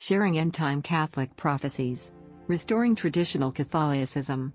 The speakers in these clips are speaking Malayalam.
sharing end time Catholic prophecies, restoring traditional Catholicism.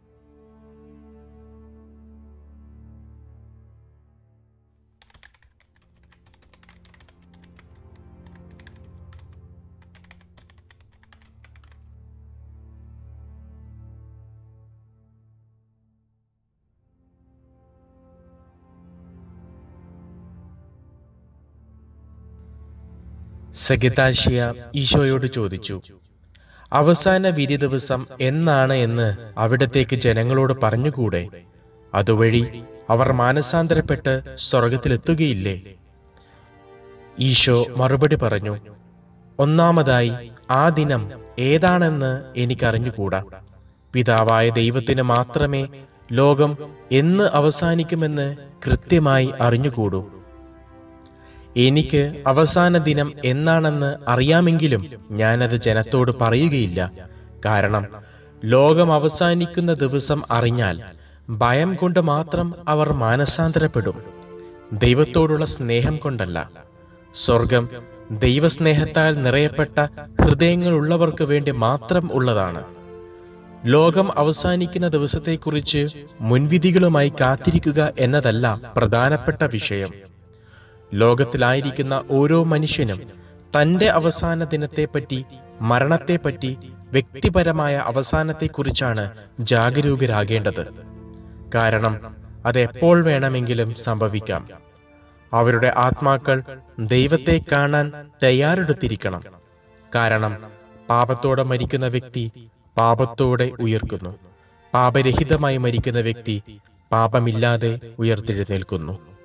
സഗിതാശിയ ഈശോയോട് ചോദിച്ചു അവസാന വിധി ദിവസം എന്നാണ് എന്ന് അവിടത്തേക്ക് ജനങ്ങളോട് പറഞ്ഞുകൂടെ അതുവഴി അവർ മാനസാന്തരപ്പെട്ട് സ്വർഗത്തിലെത്തുകയില്ലേ ഈശോ മറുപടി പറഞ്ഞു ഒന്നാമതായി ആ ദിനം ഏതാണെന്ന് എനിക്കറിഞ്ഞുകൂടാ പിതാവായ ദൈവത്തിന് മാത്രമേ ലോകം എന്ന് അവസാനിക്കുമെന്ന് കൃത്യമായി അറിഞ്ഞുകൂടൂ എനിക്ക് അവസാന ദിനം എന്നാണെന്ന് അറിയാമെങ്കിലും ഞാനത് ജനത്തോട് പറയുകയില്ല കാരണം ലോകം അവസാനിക്കുന്ന ദിവസം അറിഞ്ഞാൽ ഭയം കൊണ്ട് മാത്രം അവർ മാനസാന്തരപ്പെടും ദൈവത്തോടുള്ള സ്നേഹം കൊണ്ടല്ല സ്വർഗം ദൈവസ്നേഹത്താൽ നിറയപ്പെട്ട ഹൃദയങ്ങളുള്ളവർക്ക് വേണ്ടി മാത്രം ഉള്ളതാണ് ലോകം അവസാനിക്കുന്ന ദിവസത്തെക്കുറിച്ച് മുൻവിധികളുമായി കാത്തിരിക്കുക എന്നതല്ല പ്രധാനപ്പെട്ട വിഷയം ലോകത്തിലായിരിക്കുന്ന ഓരോ മനുഷ്യനും തന്റെ അവസാന ദിനത്തെപ്പറ്റി മരണത്തെപ്പറ്റി വ്യക്തിപരമായ അവസാനത്തെക്കുറിച്ചാണ് ജാഗരൂകരാകേണ്ടത് കാരണം അത് എപ്പോൾ വേണമെങ്കിലും സംഭവിക്കാം അവരുടെ ആത്മാക്കൾ ദൈവത്തെ കാണാൻ തയ്യാറെടുത്തിരിക്കണം കാരണം പാപത്തോടെ മരിക്കുന്ന വ്യക്തി പാപത്തോടെ ഉയർക്കുന്നു പാപരഹിതമായി മരിക്കുന്ന വ്യക്തി പാപമില്ലാതെ ഉയർത്തെഴുന്നേൽക്കുന്നു